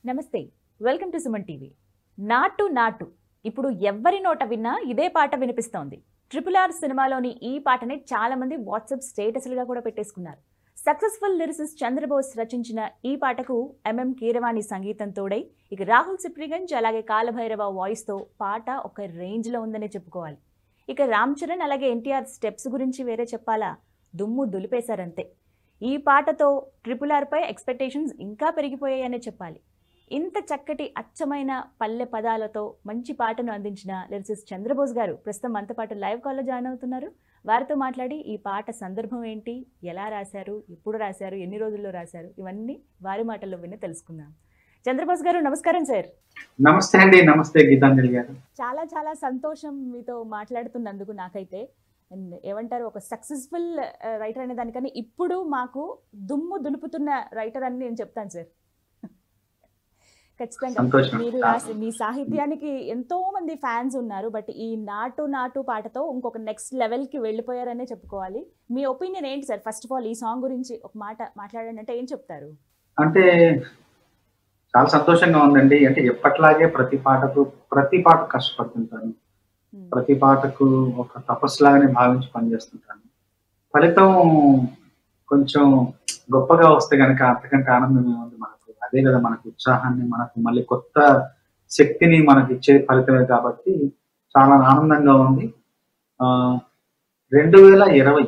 నమస్తే welcome to Suman TV నాటు నాటు ఇప్పుడు ఎవ్వరి నోట విన్నా ఇదే పాట వినిపిస్తోంది ట్రిపుల్ ఆర్ సినిమాలోని ఈ పాటని చాలా మంది వాట్సాప్ స్టేటస్లుగా కూడా పెట్టేసుకున్నారు సక్సెస్ఫుల్ లిరిసిస్ట్ చంద్రబోస్ రచించిన ఈ పాటకు ఎంఎం కీరవాణి సంగీతం తోడై ఇక రాహుల్ సిప్రిగంజ్ అలాగే కాలభైరవ వాయిస్తో పాట ఒక రేంజ్లో ఉందనే చెప్పుకోవాలి ఇక రామ్ చరణ్ అలాగే ఎన్టీఆర్ స్టెప్స్ గురించి వేరే చెప్పాలా దుమ్ము దులిపేశారంతే ఈ పాటతో ట్రిపుల్ ఆర్పై ఎక్స్పెక్టేషన్స్ ఇంకా పెరిగిపోయాయనే చెప్పాలి ఇంత చక్కటి అచ్చమైన పల్లె పదాలతో మంచి పాటను అందించిన లిరిసిస్ట్ చంద్రబోస్ గారు ప్రస్తుతం మనతో పాటు లైవ్ కాల్లో జాయిన్ అవుతున్నారు వారితో మాట్లాడి ఈ పాట సందర్భం ఏంటి ఎలా రాశారు ఎప్పుడు రాశారు ఎన్ని రోజుల్లో రాశారు ఇవన్నీ వారి మాటల్లో విని తెలుసుకుందాం చంద్రబోస్ గారు నమస్కారం సార్ నమస్తే అండి నమస్తే గీతాంజలి గారు చాలా చాలా సంతోషం మీతో మాట్లాడుతున్నందుకు నాకైతే And ఏమంటారు ఒక సక్సెస్ఫుల్ రైటర్ అనే దానికని ఇప్పుడు మాకు దుమ్ము దులుపుతున్న రైటర్ అని నేను చెప్తాను సార్ ఖచ్చితంగా సంతోషం మీరు రాసి మీ సాహిత్యానికి ఎంతో మంది ఫ్యాన్స్ ఉన్నారు బట్ ఈ నాటు నాటు పాటతో ఇంకొక నెక్స్ట్ లెవెల్ కి వెళ్ళిపోయారనే చెప్పుకోవాలి మీ ఒపీనియన్ ఏంటి సార్ ఫస్ట్ ఆఫ్ ఆల్ ఈ సాంగ్ గురించి ఒక మాట మాట్లాడండి అంటే ఏం చెప్తారు అంటే చాలా సంతోషంగా ఉందండి అంటే ఎప్పట్లాగే ప్రతి పాటకు ప్రతి పాట కష్టపడుతుంటాను Hmm. ప్రతి పాటకు ఒక తపస్సులాగానే భావించి పనిచేస్తుంటాను ఫలితం కొంచెం గొప్పగా వస్తే గనక అంతకంటే ఆనందం ఏముంది మనకు అదే కదా మనకు ఉత్సాహాన్ని మనకు మళ్ళీ కొత్త శక్తిని మనకి ఇచ్చే ఫలితమే కాబట్టి చాలా ఆనందంగా ఉంది ఆ రెండు వేల ఇరవై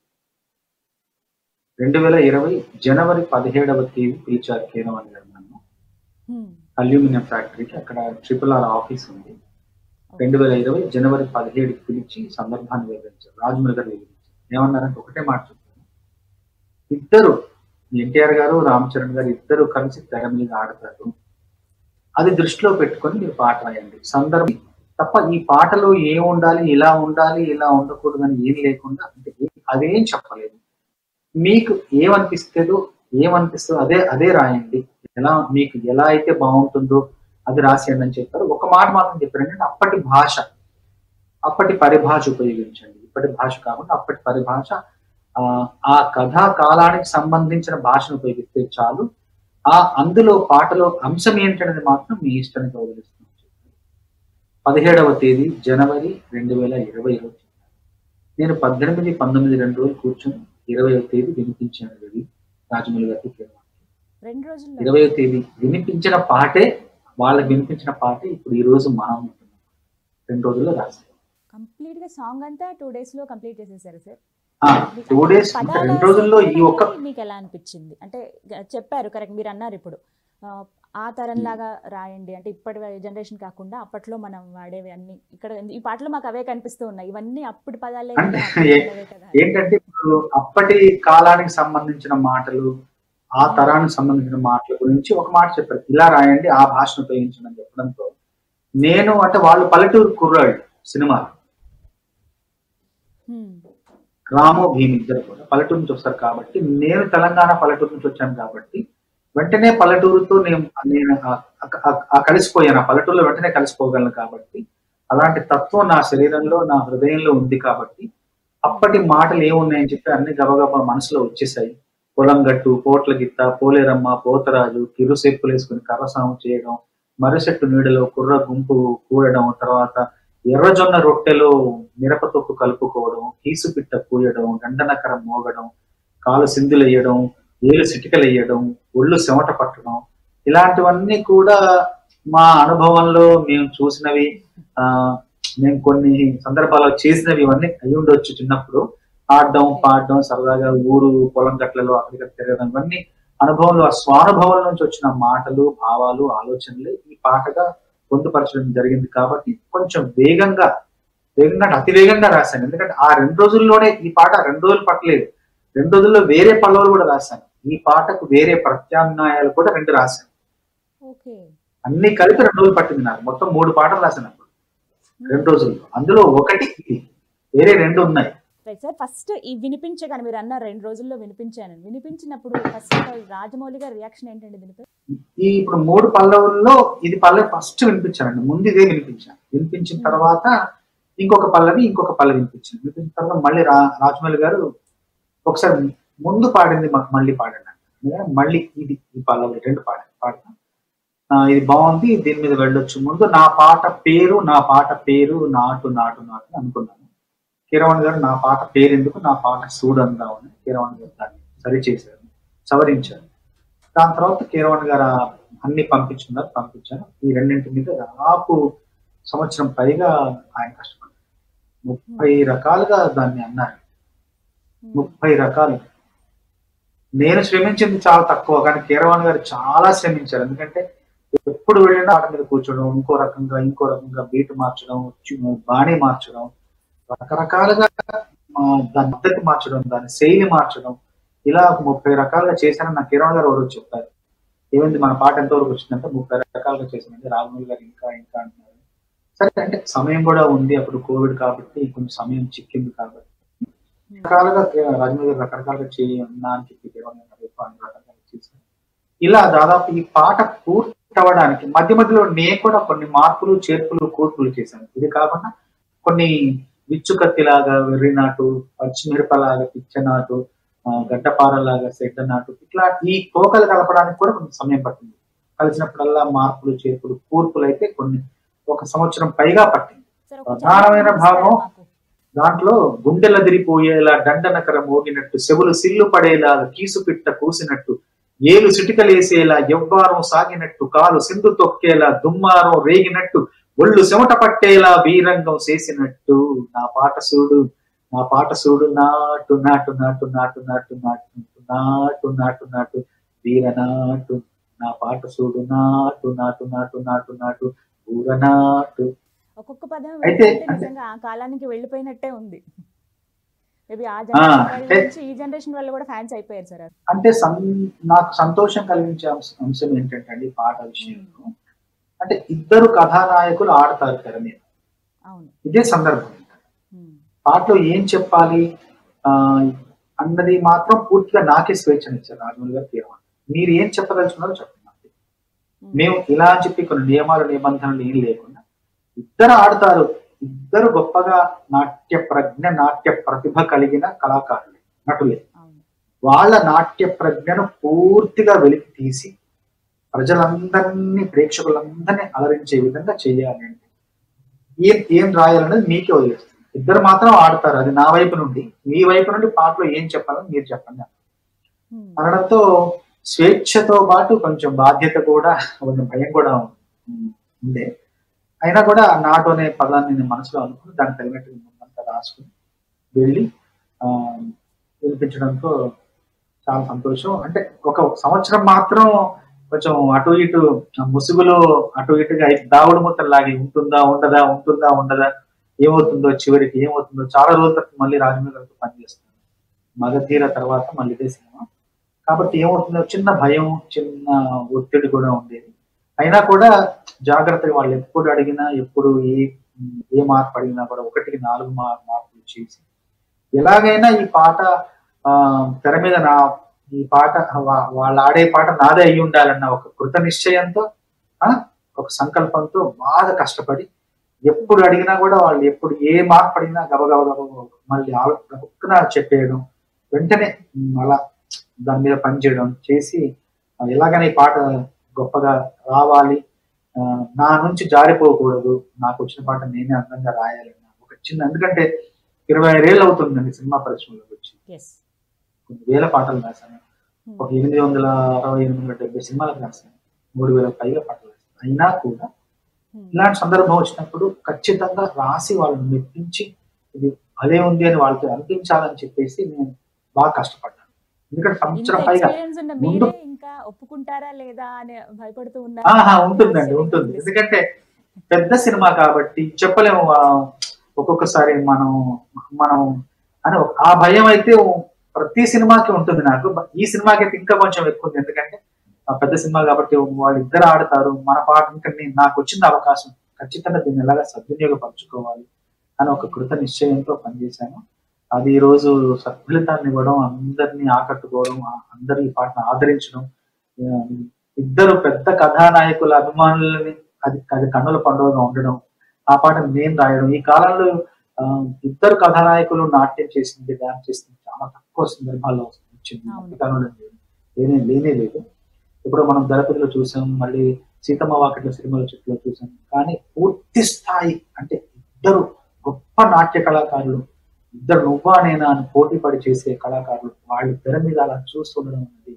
రెండు వేల ఇరవై జనవరి పదిహేడవ తేదీ పిలిచారు కీరవాణి గారు నన్ను Hmm. అల్యూమినియం ఫ్యాక్టరీకి అక్కడ ట్రిపుల్ ఆర్ ఆఫీస్ ఉంది రెండు వేల ఇరవై జనవరి పదిహేడుకి పిలిచి సందర్భాన్ని వివరించారు రాజమౌళి గారు వివరించారు ఏమన్నారంటే ఒకటే మాట చెప్పాను ఇద్దరు ఎన్టీఆర్ గారు రామ్ చరణ్ గారు ఇద్దరు కలిసి తెర మీద ఆడతారు అది దృష్టిలో పెట్టుకొని మీరు పాట రాయండి సందర్భం తప్ప ఈ పాటలో ఏం ఉండాలి ఇలా ఉండాలి ఇలా ఉండకూడదని ఏం లేకుండా అంటే ఏ- అదేం చెప్పలేదు మీకు ఏమనిపిస్తుందో ఏమనిపిస్తుందో అదే అదే రాయండి ఎలా మీకు ఎలా అయితే బాగుంటుందో అది రాసేయండి అని చెప్పారు ఒక మాట మాత్రం చెప్పారు ఏంటంటే అప్పటి భాష అప్పటి పరిభాష ఉపయోగించండి ఇప్పటి భాష కాకుండా అప్పటి పరిభాష ఆ, ఆ కథా కాలానికి సంబంధించిన భాషను ఉపయోగిస్తే చాలు ఆ అందులో పాటలో అంశం ఏంటనేది మాత్రం మీ ఇష్టానికి వదిలిస్తున్నాను చెప్పారు. పదిహేడవ తేదీ జనవరి రెండు వేల ఇరవై రోజు నేను పద్దెనిమిది పంతొమ్మిది రెండు రోజులు కూర్చొని ఇరవైవ తేదీ వినిపించాను రవి రాజమౌళి గారికి కీరవాణి. రెండు రోజుల్లో ఇరవయో తేదీ వినిపించిన పాటే వాళ్ళకి వినిపించిన పాటే ఇప్పుడు ఈ రోజు మనం వింటున్నాం రెండు రోజుల్లో రాశారు కంప్లీట్ గా సాంగ్ అంతా టూ డేస్ లో కంప్లీట్ చేసేసారు సార్ టూ డేస్ పదాల రెండు రోజుల్లో ఈ ఒక్క సంకలనం మీకు ఎలా అనిపించింది అంటే గ- చెప్పారు కరెక్ట్ మీరు అన్నారు ఇప్పుడు ఆ, ఆ తరం లాగా రాయండి అంటే ఇప్పటి జనరేషన్ కాకుండా అప్పట్లో మనం వాడేవి అన్ని ఇక్కడ ఈ పాటలో మాకు అవే కనిపిస్తూ ఉన్నాయి ఇవన్నీ అప్పటి పదాలే కదా, అంటే అప్పటి ఏ- పదాలే కదా. ఏంటంటే ఇప్పుడు అప్పటి కాలానికి సంబంధించిన మాటలు ఆ తరానికి సంబంధించిన మాటల గురించి ఒక మాట చెప్పారు ఇలా రాయండి ఆ భాషను ఉపయోగించండి అని చెప్పడంతో నేను అంటే వాళ్ళు పల్లెటూరు కుర్రాళ్ళు సినిమా హ్మ్. రాము భీమ్ ఇద్దరు కూడా పల్లెటూరు నుంచి వస్తారు కాబట్టి నేను తెలంగాణ పల్లెటూరు నుంచి వచ్చాను కాబట్టి వెంటనే పల్లెటూరుతో నేను నేను ఆ- ఆ- ఆ కలిసిపోయాను ఆ పల్లెటూరులో వెంటనే కలిసిపోగలను కాబట్టి అలాంటి తత్వం నా శరీరంలో నా హృదయంలో ఉంది కాబట్టి అప్పటి మాటలు ఏమున్నాయని చెప్పి అన్ని గబగబా మనసులో వచ్చేసాయి పొలం గట్టు పోట్ల గిత్త పోలేరమ్మ పోతరాజు కిరు సెప్పులు వేసుకుని కర్రసాము చేయడం మరుసెట్టు నీడలో కుర్ర గుంపు కూడడం తర్వాత ఎర్రజొన్న రొట్టెలో మిరపతొక్కు కలుపుకోవడం కీసు పిట్ట కూయడం గండనకర మోగడం కాలు సింధులయ్యడం ఏలు సిటికలయ్యడం ఒళ్ళు చెమట పట్టడం ఇలాంటివన్నీ కూడా మా అనుభవంలో మేము చూసినవి ఆ మేము కొన్ని సందర్భాల్లో చేసినవి ఇవన్నీ అయి ఉండొచ్చు చిన్నప్పుడు ఆడడం పాడడం సరదాగా ఊరు పొలం గట్లలో అక్కడికి తిరగడం ఇవన్నీ అనుభవంలో ఆ స్వానుభవం నుంచి వచ్చిన మాటలు భావాలు ఆలోచనలు ఈ పాటగా పొందుపరచడం జరిగింది కాబట్టి కొంచెం వేగంగా వేగంగా అంటే అతి వేగంగా రాశాను ఎందుకంటే ఆ రెండు రోజుల్లోనే ఈ పాట రెండు రోజులు పట్టలేదు రెండు రోజుల్లో వేరే పల్లవులు కూడా రాశాను ఈ పాటకు వేరే ప్రత్యామ్నాయాలు కూడా రెండు రాశాను ఓకే అన్ని కలిపి రెండు రోజులు పట్టింది నాకు మొత్తం మూడు పాటలు రాశాను అప్పుడు రెండు రోజుల్లో అందులో ఒకటి ఇది వేరే రెండు ఉన్నాయి రైట్ సార్ ఫస్ట్ ఈ వినిపించగానే మీరు అన్నారు రెండు రోజుల్లో వినిపించాను వినిపించినప్పుడు ఫస్ట్ రాజమౌళి గారి రియాక్షన్ ఏంటండి దీనిపై ఈ ఇప్పుడు మూడు పల్లవుల్లో ఇది పల్లవి ఫస్ట్ వినిపించానండి ముందు ఇదే వినిపించాను వినిపించిన తర్వాత ఇంకొక పల్లవి ఇంకొక పల్లవి వినిపించాను వినిపించిన తర్వాత మళ్ళీ రా రాజమౌళి గారు ఒకసారి ముందు పాడింది మాకు మళ్ళీ పాడండి అంటారు. మళ్ళీ ఇది ఈ పల్లవి రెండు పాడాను పాడతాం ఆ, ఇది బాగుంది దీని మీద వెళ్ళొచ్చు ముందు నా పాట పేరు నా పాట పేరు నాటు నాటు నాటు అని అనుకున్నాను కీరవాణి గారు నా పాట పేరు ఎందుకు నా పాట సూడందామని కీరవాణి గారు దాన్ని సరి చేశారు సవరించారు దాని తర్వాత కీరవాణి గారు ఆ అన్ని పంపించున్నారు పంపించాను ఈ రెండింటి మీద దాదాపు సంవత్సరం పైగా ఆయన కష్టపడ్డారు ముప్పై రకాలుగా దాన్ని అన్నారు ముప్పై రకాలు నేను శ్రమించింది చాలా తక్కువ కానీ కీరవాణి గారు చాలా శ్రమించారు ఎందుకంటే ఎప్పుడు వెళ్ళినా ఆట మీద కూర్చోవడం ఇంకో రకంగా ఇంకో రకంగా బీట్ మార్చడం చు- బాణీ మార్చడం రకరకాలుగా ఆ, దాని పద్ధతి మార్చడం దాని శైలి మార్చడం ఇలా ఒక ముప్పై రకాలుగా చేశానని నాకు కిరణ్ గారు ఎవరు చెప్పారు ఏమైంది మన పాట ఎంతవరకు వచ్చిందంటే ముప్పై రకాలుగా చేశానంటే రాఘమూలి గారు ఇంకా ఇంకా అంటున్నారు సరే అంటే సమయం కూడా ఉంది అప్పుడు కోవిడ్ కాబట్టి కొంచెం సమయం చిక్కింది కాబట్టి రకాలుగా రాజమౌళి గారు రకరకాలుగా చేయన్నా అని చెప్పి కిరణ్ గారు రేపు అన్ని రకరకాలుగా చేశారు ఇలా దాదాపు ఈ పాట పూర్తి అవ్వడానికి మధ్య మధ్యలో నేను కూడా కొన్ని మార్పులు చేర్పులు కూర్పులు చేశాను ఇది కాకుండా కొన్ని విచ్చుకత్తిలాగా వెర్రినాటు పచ్చిమిరపలాగా పిచ్చనాటు ఆ, గడ్డపారలాగా సెడ్డ నాటు ఇట్లా ఈ పోకలు కలపడానికి కూడా కొంచెం సమయం పట్టింది కలిసినప్పుడల్లా మార్పులు చేర్పులు కూర్పులు అయితే కొన్ని ఒక సంవత్సరం పైగా పట్టింది సార్, ఒక ప్రధానమైన చిన్న భాగం ఇస్తారా మాకు? దాంట్లో గుండెలదిరిపోయేలా దండనకర మోగినట్టు చెవులు సిల్లు పడేలా కీసు పిట్ట కూసినట్టు ఏలు సిటికలేసేలా ఎవ్వారం సాగినట్టు కాలు సింధు తొక్కేలా దుమ్మారం రేగినట్టు ఒళ్ళు చెమట పట్టేలా వీరంగం చేసినట్టు నా పాట చూడు నా పాట చూడు నాటు నాటు నాటు నాటు నాటు నాటు నాటు నాటు నాటు వీర నాటు నా పాట చూడు నాటు నాటు నాటు నాటు నాటు ఊర నాటు ఒక్కొక్క పదం అయితే వింటుంటే అంటే- నిజంగా ఆ కాలానికి వెళ్ళిపోయినట్టే ఉంది మేబీ ఆ ఆ, జనరేషన్ వాళ్ళ అంటే- నుంచి ఈ జనరేషన్ వాళ్ళు కూడా ఫ్యాన్స్ అయిపోయారు సార్ అంటే సం నాకు సంతోషం కలిగించే అంశ- అంశం ఏంటంటే అండి పాట విషయంలో అంటే ఇద్దరు కథానాయకులు ఆడతారు తెర మీద అవును ఇదే సందర్భం ఉమ్. పాటలో ఏం చెప్పాలి ఆ అన్నది మాత్రం పూర్తిగా నాకే స్వేచ్ఛనిచ్చారు రాజమౌళి గారు తీరమని మీరు ఏం చెప్పదలుచుకున్నారో చెప్పండి నాకు. ఉమ్. మేము ఇలా అని చెప్పి కొన్ని నియమాలు నిబంధనలు ఏం లేకుండా ఇద్దరు ఆడతారు ఇద్దరు గొప్పగా నాట్య ప్రజ్ఞ నాట్య ప్రతిభ కలిగిన కళాకారులే నటులే అవును వాళ్ళ నాట్య ప్రజ్ఞను పూర్తిగా వెలికి తీసి ప్రజలందరినీ ప్రేక్షకులందరినీ అలరించే విధంగా చేయాలి అంటే ఏం ఏం రాయాలనేది మీకే వదిలేస్తుంది ఇద్దరు మాత్రం ఆడతారు అది నా వైపు నుండి మీ వైపు నుండి పాటలో ఏం చెప్పాలని మీరు చెప్పండి ఉమ్. అనడంతో స్వేచ్ఛతో పాటు కొంచెం బాధ్యత కూడా కొంచెం భయం కూడా ఉం- ఉండే అయినా కూడా నాటు అనే పదాన్ని నేను మనసులో అనుకుని దానికి తగినట్టు ముందంతా రాసుకుని వెళ్ళి ఆ, వినిపించడంతో చాలా సంతోషం అంటే ఒక సంవత్సరం మాత్రం కొంచెం అటు ఇటు ఆ ముసుగులో అటు ఇటుగా అయి- దావుడు ముత్తలాగి ఉంటుందా ఉండదా ఉంటుందా ఉండదా ఏమవుతుందో చివరికి ఏమవుతుందో చాలా రోజుల తర్వాత మళ్ళీ రాజమౌళి గారితో పనిచేస్తాను మగధీర తర్వాత మళ్ళీ ఇదే సినిమా కాబట్టి ఏమవుతుందో చిన్న భయం చిన్న ఒత్తిడి కూడా ఉండేది అయినా కూడా జాగ్రత్తగా వాళ్ళు ఎప్పుడు అడిగినా ఎప్పుడు ఏ ఏ మార్పు అడిగినా కూడా ఒకటికి నాలుగు మా- మార్పులు చేసి ఎలాగైనా ఈ పాట ఆ, తెర మీద నా ఈ పాట వా- వాళ్ళు ఆడే పాట నాదే అయి ఉండాలన్న ఒక కృత నిశ్చయంతో ఆ, ఒక సంకల్పంతో బాగా కష్టపడి ఎప్పుడు అడిగినా కూడా వాళ్ళు ఎప్పుడు ఏ మార్పు అడిగినా గబగబ గబగబ మళ్ళీ ఆలో- గబుక్కున చెప్పేయడం వెంటనే ఉమ్, అలా దాని మీద పనిచేయడం చేసి ఆ, ఎలాగైనా ఈ పాట గొప్పగా రావాలి ఆ, నా నుంచి జారిపోకూడదు నాకు వచ్చిన పాట నేనే అందంగా రాయాలన్న ఒక చిన్న ఎందుకంటే ఇరవై ఐదేళ్ళు అవుతుందండి సినిమా పరిశ్రమలోకి వచ్చి ఎస్ కొన్ని వేల పాటలు రాశాను ఒక ఎనిమిది వందల అరవై ఎనిమిది వందల డెబ్బై సినిమాలకు రాశాను మూడు వేల పైగా పాటలు రాశాను అయినా కూడా ఇలాంటి సందర్భం వచ్చినప్పుడు ఖచ్చితంగా రాసి వాళ్ళని మెప్పించి ఇది భలే ఉంది అని వాళ్ళకి అనిపించాలని చెప్పేసి నేను బాగా కష్టపడ్డాను ఎందుకంటే సంవత్సరం పైగా ఎక్స్పీరియన్స్ ఉన్న ముందు- మీరే ఇంకా ఒప్పుకుంటారా లేదా అని భయపడుతూ ఆహా ఉంటుందండి ఉంటుంది ఎందుకంటే పెద్ద సినిమా కాబట్టి చెప్పలేము ఆ, ఒక్కొక్కసారి మనం మనం అని ఒక- ఆ భయం అయితే ప్రతి సినిమాకి ఉంటుంది నాకు బ- ఈ సినిమాకి అయితే ఇంకా కొంచెం ఎక్కువ ఉంది ఎందుకంటే ఆ పెద్ద సినిమా కాబట్టి వాళ్ళిద్దరు ఆడతారు మన పాట ఇంకా నేను నాకు వచ్చింది అవకాశం ఖచ్చితంగా దీన్ని ఎలాగా సద్వినియోగపరచుకోవాలి అని ఒక కృత నిశ్చయంతో పనిచేశాను అది ఈ రోజు సత్ఫలితాన్ని ఇవ్వడం అందరినీ ఆకట్టుకోవడం ఆ- అందరి ఈ పాటను ఆదరించడం ఆ, ఇద్దరు పెద్ద కథానాయకుల అభిమానులని అది అది కన్నుల పండుగగా ఉండడం ఆ పాట నేను రాయడం ఈ కాలంలో ఆ, ఇద్దరు కథానాయకులు నాట్యం చేసింది డాన్స్ చేసింది చాలా తక్కువ సందర్భాల్లో వచ్చింది అవును. ఈ కాలంలో లేదు. లేనే లేనే లేదు ఇప్పుడు మనం దళపతిలో చూసాం మళ్ళీ సీతమ్మ వాకిట్లో సినిమాల చుట్టూ చూసాను కానీ పూర్తి స్థాయి అంటే ఇద్దరు గొప్ప నాట్య కళాకారులు ఇద్దరు నువ్వా నేనా అని పోటీ పడి చేసే కళాకారులు వాళ్ళు తెర మీద అలా చూస్తుండడం అనేది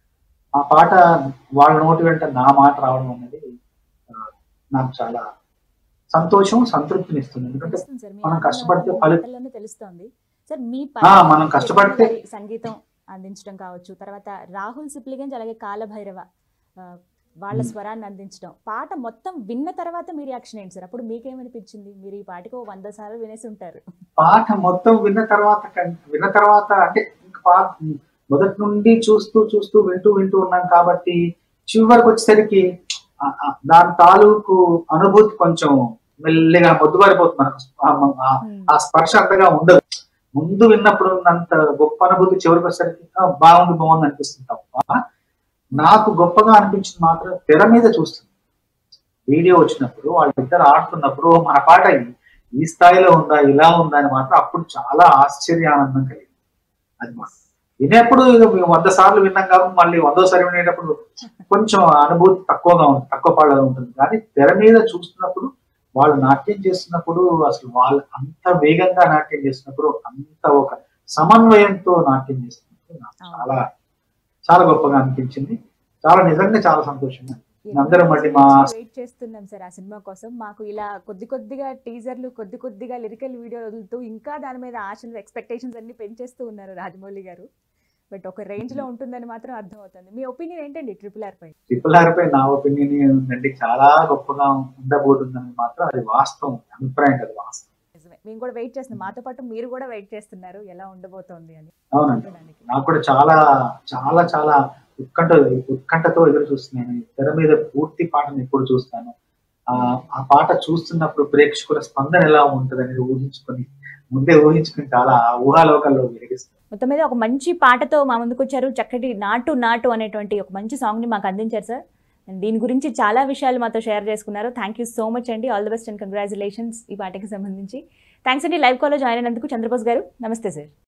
ఆ పాట వాళ్ళ నోటి వెంట నా మాట రావడం అనేది ఆ, నాకు చాలా సంతోషం సంతృప్తిని ఇస్తుంది ఎందుకంటే తెలుస్తుంది సార్ మీ మనం ఆనందం కష్టపడితే మీ ఫలి- మాటల్లోనే తెలుస్తోంది సార్ మీ ఆ, మనం కష్టపడితే- వారి సంగీతం అందించడం కావచ్చు తర్వాత రాహుల్ సిప్లిగంజ్ అలాగే కాలభైరవ ఆ, వాళ్ళ మ్మ్. స్వరాన్ని అందించడం పాట మొత్తం విన్న తర్వాత మీ రియాక్షన్ ఏంటి సార్ అప్పుడు మీకేమనిపించింది మీరు ఈ పాటకు ఓ వంద సార్లు వినేసి ఉంటారు పాట మొత్తం విన్న తర్వాత కన్- విన్న తర్వాత అంటే ఇంకా పాట మొదటి నుండి చూస్తూ చూస్తూ వింటూ వింటూ ఉన్నాం కాబట్టి చివరికి వచ్చేసరికి ఆ- ఆ దాని తాలూకు అనుభూతి కొంచెం మెల్లిగా మొద్దుబారిపోతుంది మనకు ఆ- ఆ- ఆ స్పర్శ అంతగా ఉండదు ముందు విన్నప్పుడు ఉన్నంత గొప్ప అనుభూతి చివరికి వచ్చేసరికి "ఆ, బాగుంది బాగుంది అనిపిస్తుంది తప్ప నాకు గొప్పగా అనిపించింది మాత్రం తెర మీద చూస్తుంది వీడియో వచ్చినప్పుడు వాళ్ళిద్దరు ఆడుతున్నప్పుడు "ఓ, మన పాట ఈ- ఈ స్థాయిలో ఉందా ఇలా ఉందా అని మాత్రం అప్పుడు చాలా ఆశ్చర్య ఆనందం కలిగింది అది మా వినేప్పుడు ఇక మేము వంద సార్లు విన్నాం కాబట్టి మళ్ళీ వందోసారి వినేటప్పుడు కొంచెం అనుభూతి తక్కువగా ఉంటుంది తక్కువ పాడగా ఉంటుంది కానీ తెర మీద చూస్తున్నప్పుడు వాళ్ళు నాట్యం చేస్తున్నప్పుడు అసలు వాళ్ళు అంత వేగంగా నాట్యం చేస్తున్నప్పుడు అంత ఒక సమన్వయంతో నాట్యం చేస్తున్నప్పుడు నాకు చాలా చాలా గొప్పగా అనిపించింది చాలా నిజంగా చాలా సంతోషంగా అందరం మళ్ళీ మా- వెయిట్ చేస్తున్నాం సార్ ఆ సినిమా కోసం మాకు ఇలా కొద్ది కొద్దిగా టీజర్లు కొద్ది కొద్దిగా లిరికల్ వీడియో వదులుతూ ఇంకా దాని మీద ఆశలు ఎక్స్పెక్టేషన్స్ అన్ని పెంచేస్తూ ఉన్నారు రాజమౌళి గారు బట్ ఒక రేంజ్ లో ఉంటుందని మాత్రం అర్థం అవుతుంది మీ ఒపీనియన్ ఏంటండి ట్రిపుల్ ఆర్ పై ట్రిపుల్ ఆర్ పై నా ఒపీనియన్ ఏంటంటే చాలా గొప్పగా ఉండబోతుందని మాత్రం అది వాస్తవం అభిప్రాయం అది వాస్తవం నిజమే మేము కూడా వెయిట్ చేస్తున్నాం మాతో పాటు మీరు కూడా వెయిట్ చేస్తున్నారు ఎలా ఉండబోతోంది అని అవునండి చూడడానికి నాకు కూడా చాలా చాలా చాలా ఉత్కంఠ ఉత్కంఠతో ఎదురు చూస్తున్నాను ఈ తెర మీద పూర్తి పాటను ఎప్పుడు చూస్తాను ఆ ఆ పాట చూస్తున్నప్పుడు ప్రేక్షకుల స్పందన ఎలా ఉంటుంది అనేది ఊహించుకొని ముందే ఊహించుకుని చాలా ఆ ఊహాలోకాల్లో వెలిగిస్తాను మొత్తం మీద ఒక మంచి పాటతో మా ముందుకు వచ్చారు చక్కటి నాటు నాటు అనేటువంటి ఒక మంచి సాంగ్ ని మాకు అందించారు సార్ And దీని గురించి చాలా విషయాలు మాతో షేర్ చేసుకున్నారు థ్యాంక్ యూ సో మచ్ అండి all the best and congratulations ఈ పాటకి సంబంధించి థ్యాంక్స్ అండి లైవ్ కాల్లో జాయిన్ అయినందుకు చంద్రబోస్ గారు నమస్తే సార్